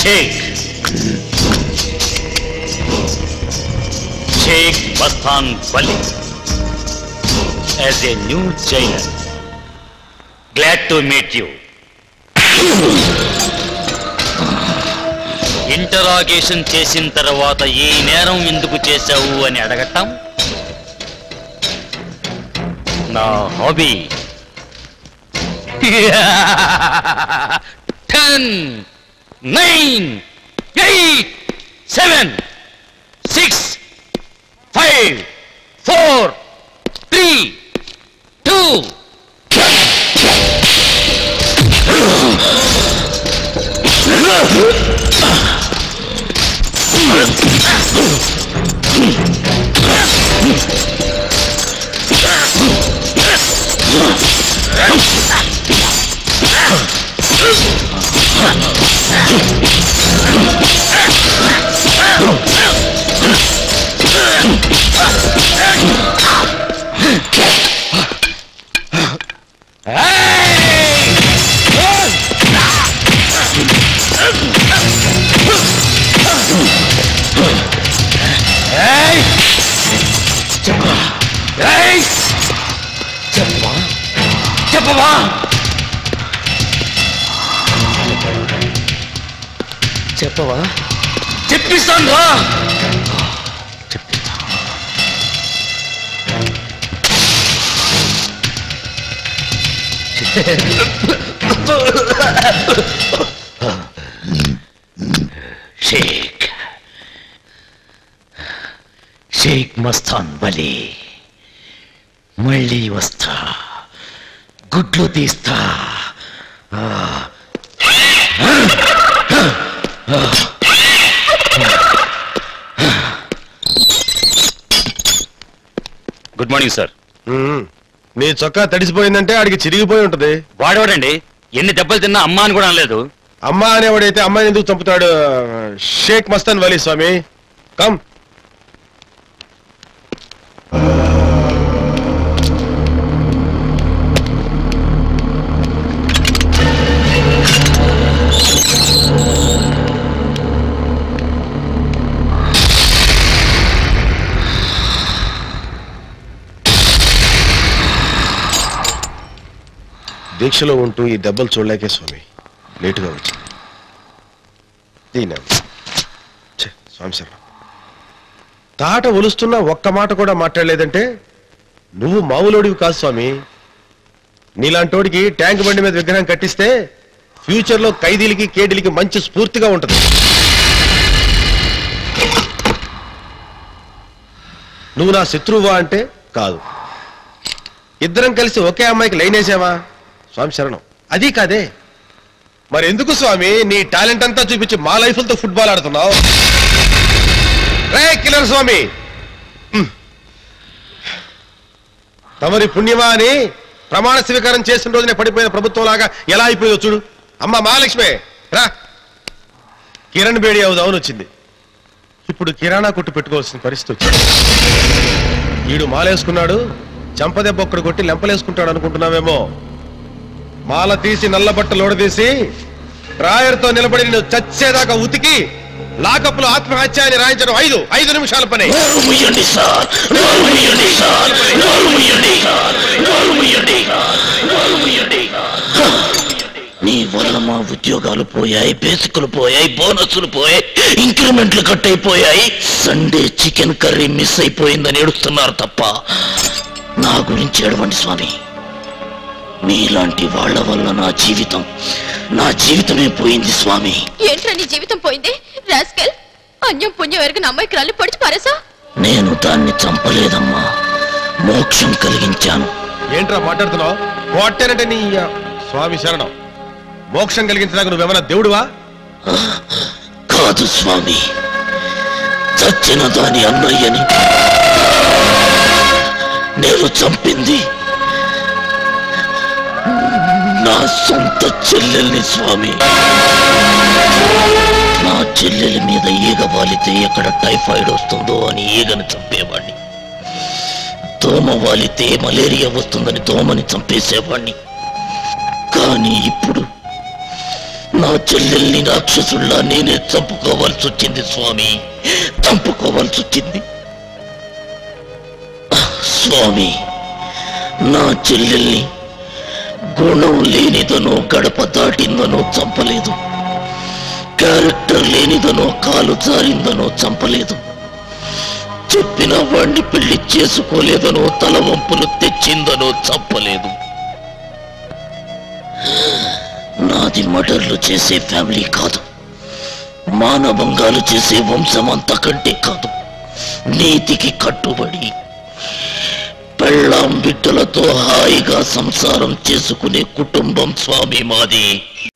Sheikh Sheikh Mastan Vali as a new jailer glad to meet you interrogation చేసిన తర్వాత ఈ నేరం ఎందుకు చేశావు అని అడగటం నా hobby ten nine eight seven six five four three two చెప్పవా చెప్పవా చెప్పవా చెప్పిస్తాను రా షేక్ షేక్ మస్తాన్ వలీ మళ్ళీ వస్తా గుడ్లు తీస్తా ఆ. గుడ్ మార్నింగ్ సార్ ఉమ్. నీ చొక్కా తడిసిపోయిందంటే ఆడికి చిరిగిపోయి ఉంటది వాడేవాడండి ఎన్ని దెబ్బలు తిన్నా అమ్మా అని కూడా అనలేదు అమ్మ అనేవాడైతే అమ్మాయిని ఎందుకు చంపుతాడు షేక్ మస్తాన్ వలీ స్వామి కమ్ దీక్షలో ఉంటూ ఈ దెబ్బలు చూడలేకే స్వామి లేటుగా వచ్చింది దీని ఛే, స్వామి శరణం తాట ఒలుస్తున్నా ఒక్క మాట కూడా మాట్లాడలేదంటే నువ్వు మామూలోడివి కాదు స్వామి నీలాంటోడికి ట్యాంక్ బండి మీద విగ్రహం కట్టిస్తే ఫ్యూచర్ లో ఖైదీలకి కేడీలకి మంచి స్ఫూర్తిగా ఉంటుంది నువ్వు నా శత్రువా అంటే కాదు ఇద్దరం కలిసి ఒకే అమ్మాయికి లైన్ వేసావా స్వామి శరణం అది కాదే మరి ఎందుకు స్వామి నీ టాలెంట్ అంతా చూపించి మా లైఫ్లతో ఫుట్బాల్ ఆడుతున్నావు రే కిలర్ స్వామి హ్మ్. తమరి పుణ్యమా అని ప్రమాణ స్వీకారం చేసిన రోజునే పడిపోయిన ప్రభుత్వం లాగా ఎలా అయిపోయిందో చూడు అమ్మ మహాలక్ష్మి రా కిరణ్ బేడి అవుదామని వచ్చింది ఇప్పుడు కిరాణా కొట్టు పెట్టుకోవాల్సిన పరిస్థితి వచ్చింది ఈడు మాలేసుకున్నాడు చంపదెబ్బ ఒక్కడు కొట్టి లెంపలేసుకుంటాడు అనుకుంటున్నావేమో మాల తీసి నల్ల బట్టలు ఓడదీసి డ్రాయర్తో నిలబడి నేను చచ్చేదాకా ఉతికి లాకప్లో ఆత్మహత్య అని రాయించడం ఐదు ఐదు నిమిషాల పని ముయ్యండి సార్ నోరు ముయ్యండి సార్ నోరు ముయ్యండి నోరు ముయ్యండి నోరు ముయ్యండి నీ వల్ల మా ఉద్యోగాలు పోయాయి బేసిక్లు పోయాయి బోనస్లు పోయాయి ఇంక్రిమెంట్లు కట్ అయిపోయాయి సండే చికెన్ కర్రీ మిస్ అయిపోయిందని ఏడుస్తున్నారు తప్ప నా గురించి ఏడవండి స్వామి మీలాంటి వాళ్ళ వల్ల నా జీవితం నా జీవితమే పోయింది స్వామి ఏంట్రా నీ జీవితం పోయింది రాస్కెల్ అన్యం పుణ్యం ఎరగని అమ్మాయికి రాళ్ళు పొడిచి పారేసా నేను దాన్ని చంపలేదమ్మా మోక్షం కలిగించాను ఏంట్రా మాట్లాడుతున్నావు కొట్టానంటే నీ స్వామి శరణం మోక్షం కలిగించడానికి నువ్వేమన్నా దేవుడువా కాదు స్వామి చచ్చిన దాని అన్నయ్యని నేను చంపింది నా సొంత చెల్లెల్ని స్వామి నా చెల్లెల మీద ఈగ వాలితే ఎక్కడ టైఫాయిడ్ వస్తుందో అని ఈగను చంపేవాణ్ణి దోమ వాలితే మలేరియా వస్తుందని దోమని చంపేసేవాణ్ణి కానీ ఇప్పుడు నా చెల్లెల్ని రాక్షసుల్లా నేనే చంపుకోవాల్సి వచ్చింది స్వామి చంపుకోవాల్సి వచ్చింది స్వామి నా చెల్లెల్ని గుణం లేనిదనో గడప దాటిందనో చంపలేదు క్యారెక్టర్ లేనిదనో కాలు జారిందనో చంపలేదు చెప్పిన వాణ్ణి పెళ్లి చేసుకోలేదనో తల వంపులు తెచ్చిందనో చంపలేదు నాది మర్డర్లు చేసే ఫ్యామిలీ కాదు మానభంగాలు చేసే వంశం అంతకంటే కాదు నీతికి కట్టుబడి పెళ్ళాం బిడ్డలతో హాయిగా సంసారం చేసుకునే కుటుంబం స్వామి మాది